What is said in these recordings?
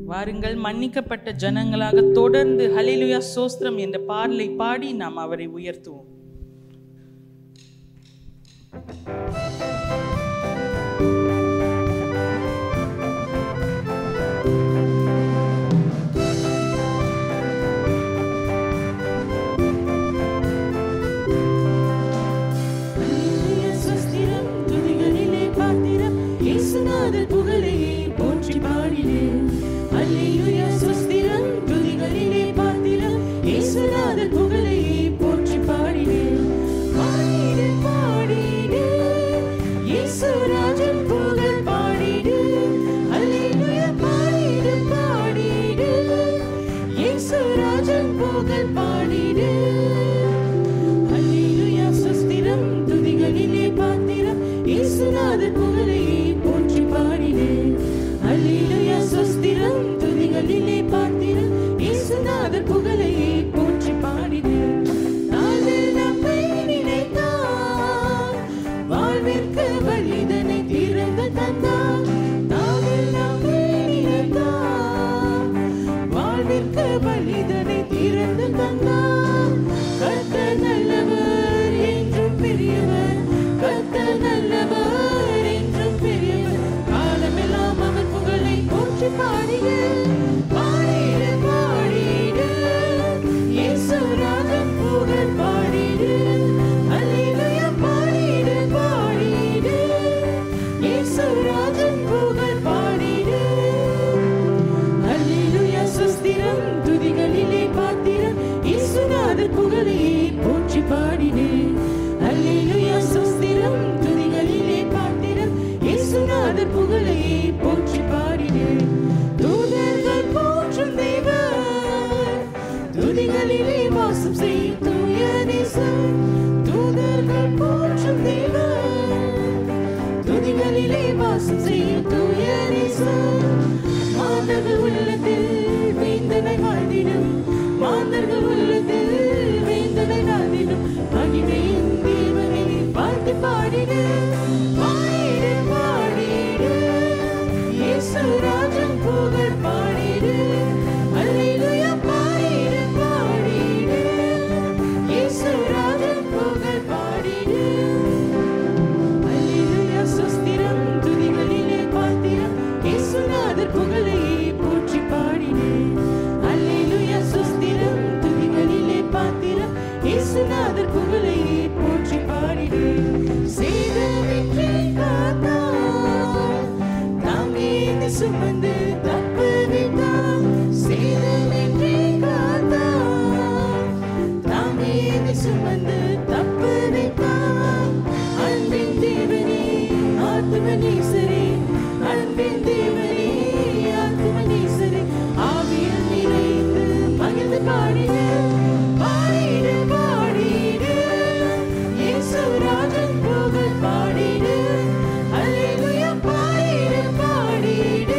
வாருங்கள் மன்னிக்கப்பட்ட ஜனங்களாக தொடர்ந்து ஹalleluya சோஸ்திரம் என்ற பாடலை பாடி நாம் அவரை உயர்த்துவோம் அல்லேலூயா ஸ்வஸ்திரம் துதிகளிலே பாத்திரம் இயேசுநாதர் புகழையே போற்றி பாடினே அல்லேலூயா ஸ்வஸ்திரம் துதிகளிலே பாத்திரம் இயேசுநாதர் புகழையே போற்றி பாடினே பாடினே பாடினே இயேசுராஜன் புகழ் பாடினே அல்லேலூயா பாடினே பாடினே இயேசுராஜன் புகழ் பாடினே அல்லேலூயா ஸ்வஸ்திரம் துதிகளிலே பாத்திரம் இயேசுநாதர் புகழையே போற்றி பாடினே அல்லேலூயா ஸ்வஸ்திரம் துதிகளிலே பாத்திரம் இயேசுநாதர் புகழையே போற்றி பாடினே நாளில் நம்மை நினைத்தார் வாழ்விற்கு வழிதனை திறந்து தந்தார் நாளில் நம்மை நினைத்தார் வாழ்விற்கு வழிதனை திறந்து தந்தார் கர்த்தர் நல்லவர் என்றும் பெரியவர் கர்த்தர் நல்லவர் என்றும் பெரியவர் காலமெல்லாம் அவர் புகழை போற்றி பாடிட பாடிட பாடிட இயேசுராஜன் புகழ் பாடிட அல்லேலூயா பாடிட பாடிட இயேசுராஜன் புகழ் பாடிட அல்லேலூயா சுஸ்திரம் துதிகளிலே பாத்திரம் இயேசுநாதர் புகழையே போற்றி பாடினே அல்லேலூயா சுஸ்திரம் துதிகளிலே பாத்திரம் இயேசுநாதர் புகழையே போற்றி பாடினே தூதர்கள் போற்றும் தேவர் துதிகளிலே வாசம் செய்யும் தூய நேசர் தூதர்கள் போற்றும் தேவர் துதிகளிலே வாசம் செய்யும் தூய நேசர் மாந்தர்கள் உள்ளத்தில் வேந்தனை வாழ்ந்திடும் மாந்தர்கள் உள்ளத்தில் வேந்தனை வாழ்ந்திடும் மகிமையின் தேவனை வாழ்த்து பாடிட பாடிட பாடிட இயேசுராஜன் புகழ் பாடிட அல்லேலூயா பாடிட பாடிட இயேசுராஜன் புகழ் பாடிட அல்லேலூயா சுஸ்திரம் துதிகளிலே பாத்திரம் இயேசுநாதர் புகழையே போற்றி பாடினே அல்லேலூயா சுஸ்திரம் துதிகளிலே பாத்திரம் இயேசுநாதர் புகழையே போற்றி பாடினே சேதமின்றி காத்தார் தாங்கேந்தி சுமந்து தப்புவித்தார் சேதமின்றி காத்தார் தாங்கேந்தி சுமந்து தப்புவித்தார் அன்பின் தேவனே ஆத்மநேசரே அன்பின் தேவனே ஆத்மநேசரே ஆவியில் நிறைந்து மகிழ்ந்து பாடிட பாடிட பாடிட இயேசுராஜன் புகழ் பாடிட அல்லேலூயா பாடிட பாடிட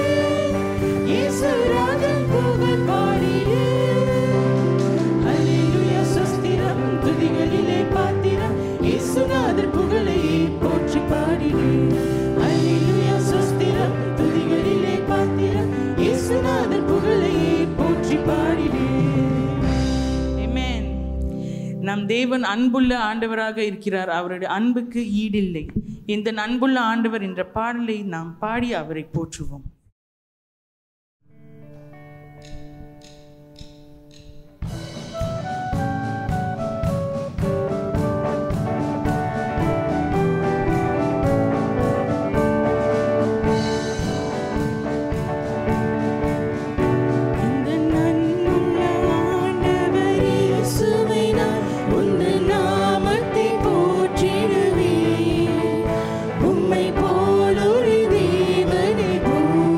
இயேசுராஜன் புகழ் பாடிட அல்லேலூயா சுஸ்திரம் துதிகளிலே பாத்திரம் இயேசுநாதர் புகழையே போற்றி பாடினே அல்லேலூயா சுஸ்திரம் துதிகளிலே பாத்திரம் இயேசுநாதர் புகழையே போற்றி பாடினே Amen. நம் தேவன் அன்புள்ள ஆண்டவராக இருக்கிறார் அவருடைய அன்புக்கு ஈடில்லை இந்த அன்புள்ள ஆண்டவர் என்ற பாடலை நாம் பாடி அவரை போற்றுவோம் இந்த நன்முள்ள ஆண்டவர் இயேசுவை நான் உந்தன் நாமத்தை போற்றிடுவேன். உம்மை போல் ஒரு தேவனை பூமியில்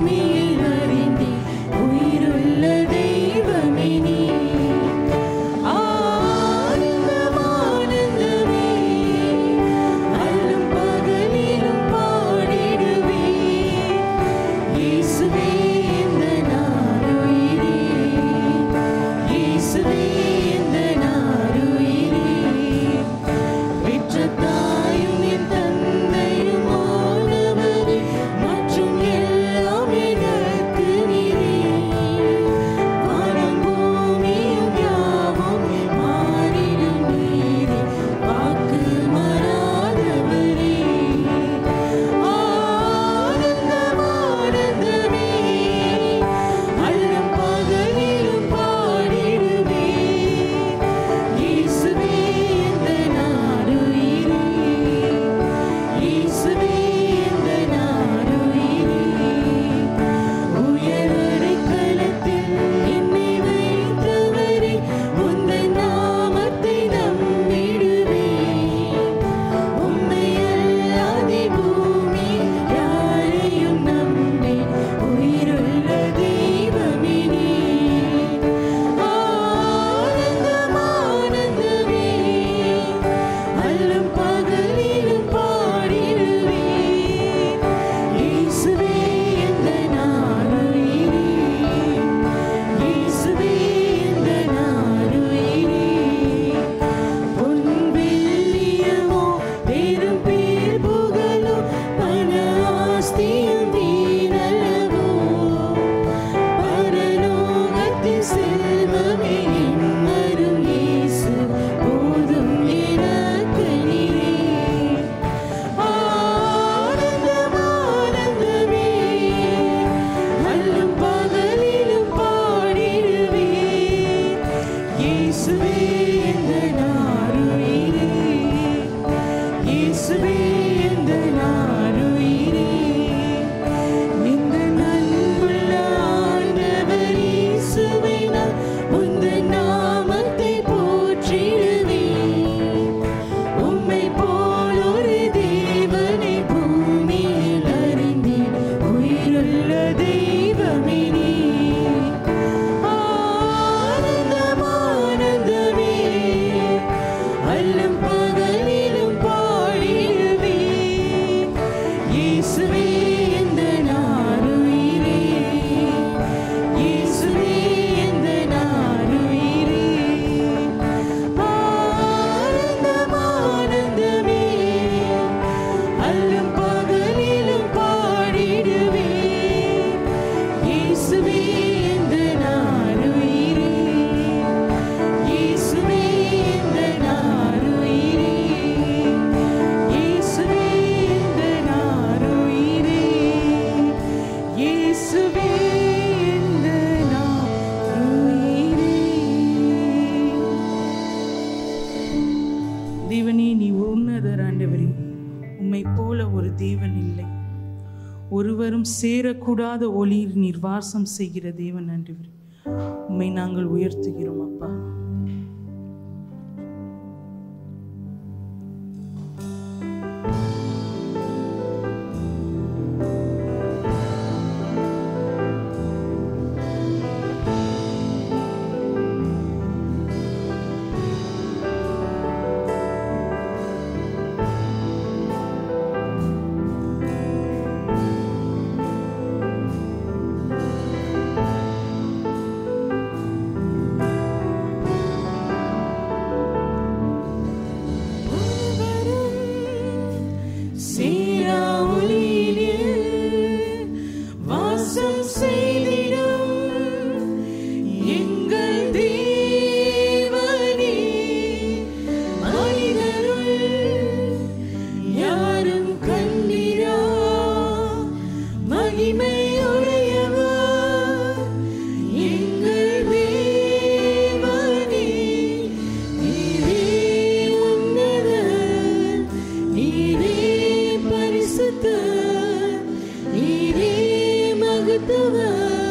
உயிரே எந்தனாம் உயிரே தேவனே நீ உன்னதர் ஆண்டவரே உம்மை போல ஒரு தேவன் இல்லை ஒருவரும் சேரக்கூடாத ஒளியில் நீர் வாசம் செய்கிற தேவன் ஆண்டவரே உம்மை நாங்கள் உயர்த்துகிறோம் அப்பா சீரா ஒளியிலே வாசம் செய்திடும் எங்கள் தேவனே மனிதருள் யாரும் கண்டிரா மகிமையுடையவர் எங்கள் தேவனே நீரே உன்னதர் நீரே பரிசுத்தர் நீரே மகத்துவர்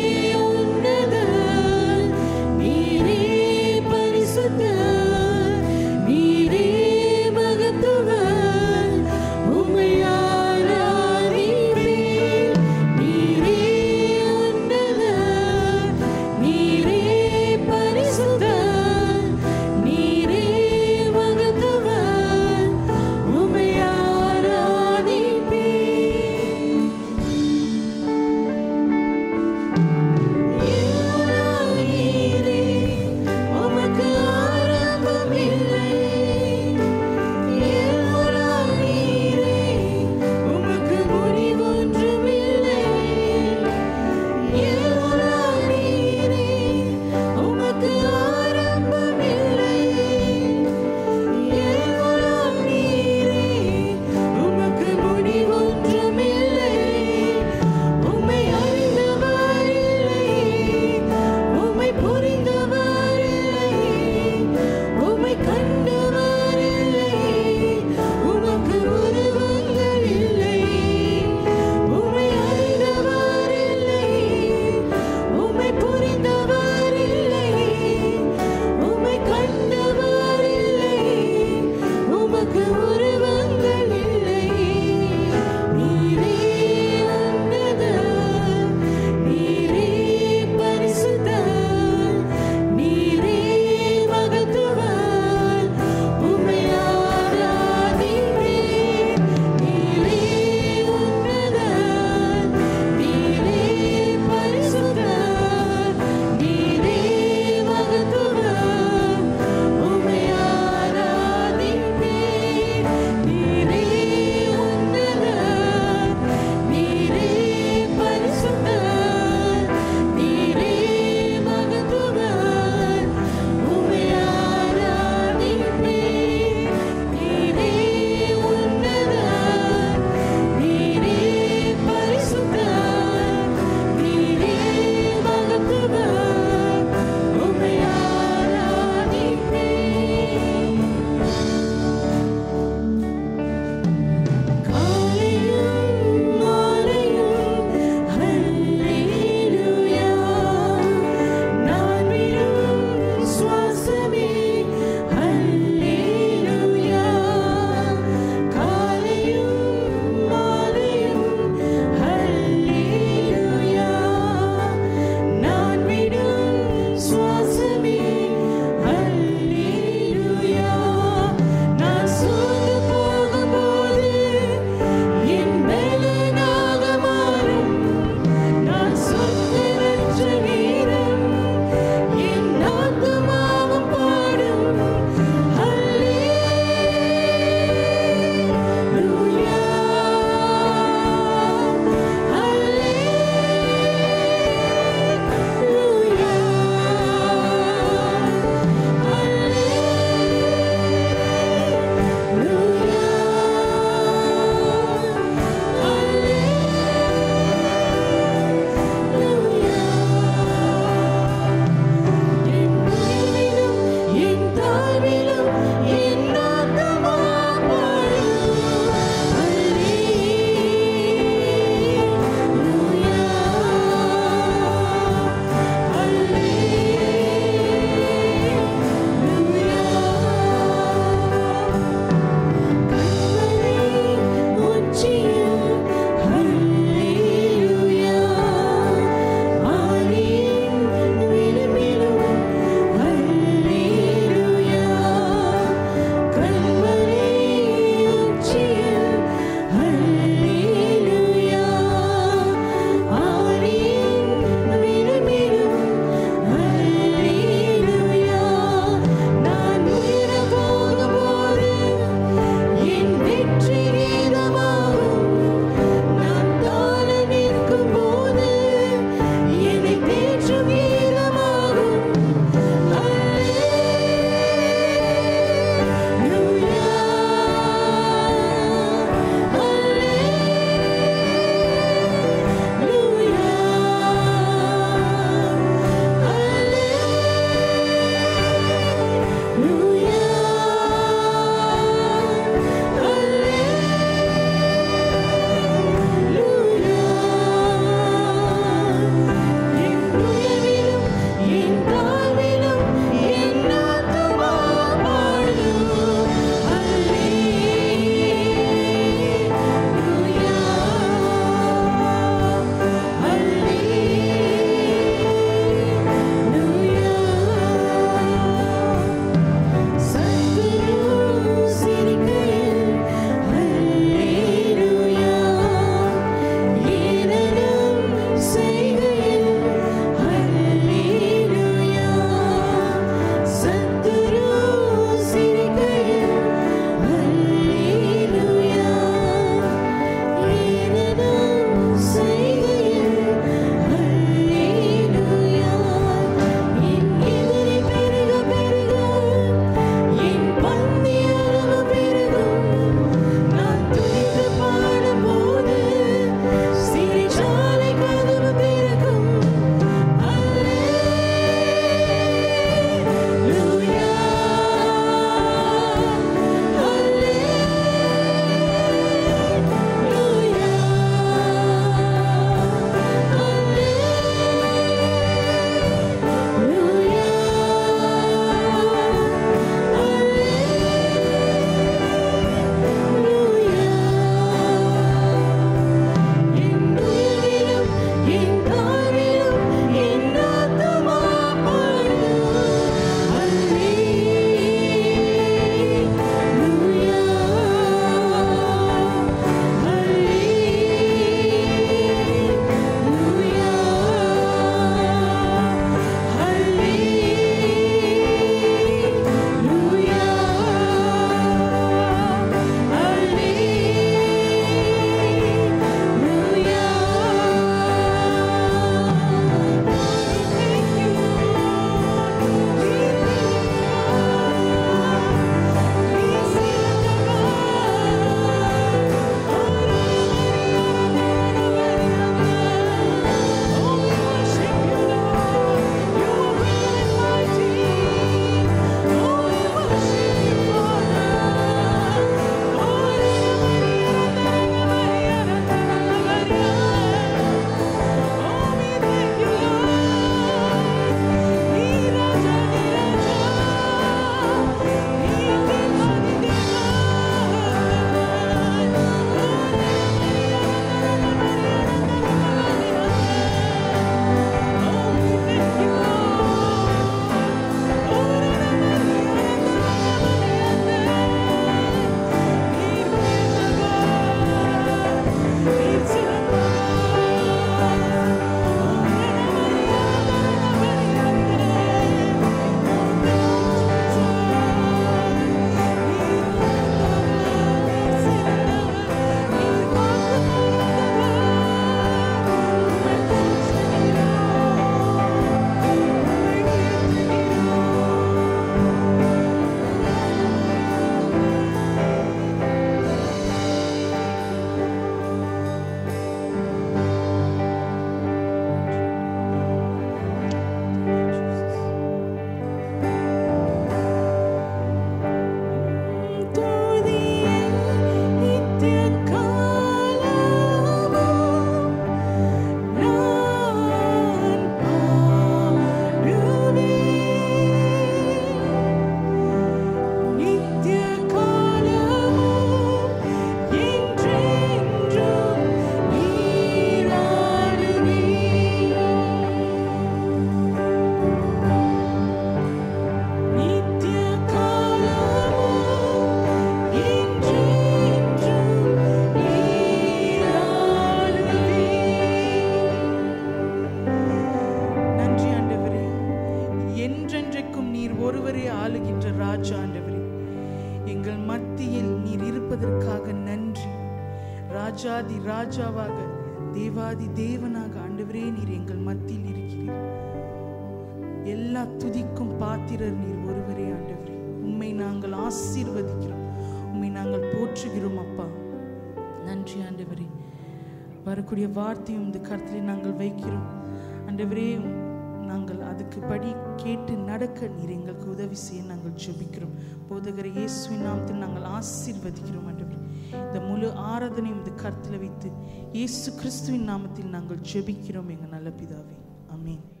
எங்கள் மத்தியில் நீர் இருப்பதற்காக நன்றி ராஜாதி ராஜாவாக தேவாதி தேவனாக ஆண்டவரே நீர் எங்கள் மத்தியில் இருக்கிறீர் எல்லா துதிக்கும் பாத்திரர் நீர் ஒருவரே ஆண்டவரே உம்மை நாங்கள் ஆசீர்வதிக்கிறோம் உம்மை நாங்கள் போற்றுகிறோம் அப்பா நன்றி ஆண்டவரே வரக்கூடிய வார்த்தையும் இந்த கருத்திலே நாங்கள் வைக்கிறோம் ஆண்டவரே நாங்கள் அதுக்கு படி கேட்டு நடக்க நீர் எங்களுக்கு உதவி செய்ய நாங்கள் ஜெபிக்கிறோம் போதகர் இயேசுவின் நாமத்தில் நாங்கள் ஆசீர்வதிக்கிறோம் ஆண்டவரே இந்த முழு ஆராதனையும் இந்த கருத்தில் வைத்து இயேசு கிறிஸ்துவின் நாமத்தில் நாங்கள் ஜெபிக்கிறோம் எங்கள் நல்ல பிதாவே ஆமென்